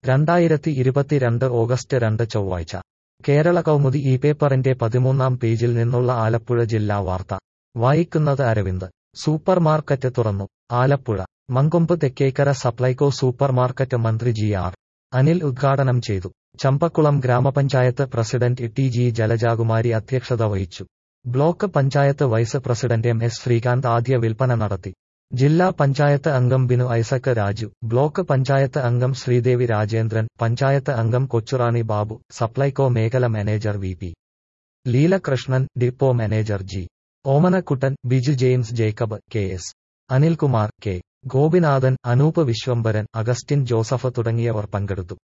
രണ്ടായിരത്തി ഇരുപത്തിരണ്ട് ഓഗസ്റ്റ് രണ്ട് ചൊവ്വാഴ്ച കേരള കൗമുദി ഈ പേപ്പറിന്റെ പതിമൂന്നാം പേജിൽ നിന്നുള്ള ആലപ്പുഴ ജില്ലാ വാർത്ത വായിക്കുന്നത് അരവിന്ദ് സൂപ്പർമാർക്കറ്റ് തുറന്നു ആലപ്പുഴ മങ്കൊമ്പ് തെക്കേക്കര സപ്ലൈകോ സൂപ്പർമാർക്കറ്റ് മന്ത്രി ജി ആർ അനിൽ ഉദ്ഘാടനം ചെയ്തു ചമ്പക്കുളം ഗ്രാമപഞ്ചായത്ത് പ്രസിഡന്റ് ടി ജി ജലജാകുമാരി അധ്യക്ഷത വഹിച്ചു block panchayat vice president M S Sreekanth ആദ്യ വിൽപ്പന നടത്തി ജില്ലാ പഞ്ചായത്ത് അംഗം ബിനു ഐസക് രാജു ബ്ലോക്ക് പഞ്ചായത്ത് അംഗം ശ്രീദേവി രാജേന്ദ്രൻ പഞ്ചായത്ത് അംഗം കൊച്ചുറാണി ബാബു സപ്ലൈകോ മേഖല manager V P Leelakrishnan depot manager G Omanakuttan Biju James Jacob K S Anilkumar K Gopinathan Anoop Viswambharan Augustine Joseph തുടങ്ങിയവർ പങ്കെടുത്തു